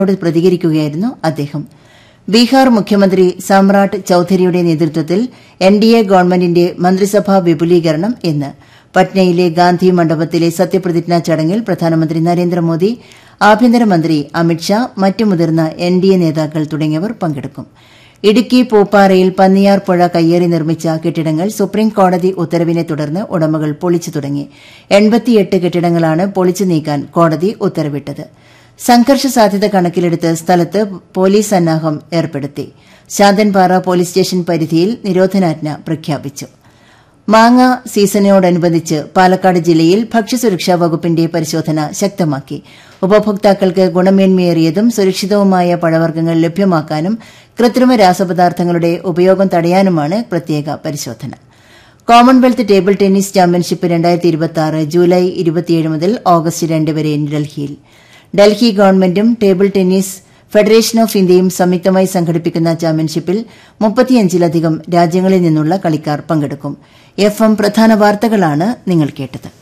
ോട് പ്രതികരിക്കുകയായിരുന്നു അദ്ദേഹം ബീഹാർ മുഖ്യമന്ത്രി സമ്രാട്ട് ചൌധരിയുടെ നേതൃത്വത്തിൽ എൻ ഡി എ ഗവൺമെന്റിന്റെ മന്ത്രിസഭാ വിപുലീകരണം ഇന്ന് പട്നയിലെ ഗാന്ധി മണ്ഡപത്തിലെ സത്യപ്രതിജ്ഞാ ചടങ്ങിൽ പ്രധാനമന്ത്രി നരേന്ദ്രമോദി ആഭ്യന്തരമന്ത്രി അമിത്ഷാ മറ്റ് മുതിർന്ന എൻ ഡി എ നേതാക്കൾ തുടങ്ങിയവർ പങ്കെടുക്കും ഇടുക്കി പൂപ്പാറയിൽ പന്നിയാർ പുഴ കയ്യേറി നിർമ്മിച്ച കെട്ടിടങ്ങൾ സുപ്രീംകോടതി ഉത്തരവിനെ തുടർന്ന് ഉടമകൾ പൊളിച്ചു തുടങ്ങി എൺപത്തിയെട്ട് കെട്ടിടങ്ങളാണ് പൊളിച്ചു നീക്കാൻ കോടതി ഉത്തരവിട്ടത് സംഘർഷ സാധ്യത കണക്കിലെടുത്ത് സ്ഥലത്ത് പോലീസ് സന്നാഹം ഏർപ്പെടുത്തി ശാന്തൻപാറ പോലീസ് സ്റ്റേഷൻ പരിധിയിൽ നിരോധനാജ്ഞ പ്രഖ്യാപിച്ചു മാങ്ങ സീസണിനോടനുബന്ധിച്ച് പാലക്കാട് ജില്ലയിൽ ഭക്ഷ്യസുരക്ഷാ വകുപ്പിന്റെ പരിശോധന ശക്തമാക്കി ഉപഭോക്താക്കൾക്ക് ഗുണമേന്മയേറിയതും സുരക്ഷിതവുമായ പഴവർഗ്ഗങ്ങൾ ലഭ്യമാക്കാനും കൃത്രിമ രാസപദാർത്ഥങ്ങളുടെ ഉപയോഗം തടയാനുമാണ് പ്രത്യേക പരിശോധന Commonwealth table tennis championship July ഇരുപത്തിയേഴ് മുതൽ ഓഗസ്റ്റ് രണ്ട് വരെ ഡൽഹിയിൽ ഡൽഹി ഗവൺമെന്റും ടേബിൾ ടെന്നീസ് ഫെഡറേഷൻ ഓഫ് ഇന്ത്യയും സംയുക്തമായി സംഘടിപ്പിക്കുന്ന ചാമ്പ്യൻഷിപ്പിൽ മുപ്പത്തിയഞ്ചിലധികം രാജ്യങ്ങളിൽ നിന്നുള്ള കളിക്കാർ പങ്കെടുക്കും എഫ് എം പ്രധാന വാർത്തകളാണ് നിങ്ങൾ കേട്ടത്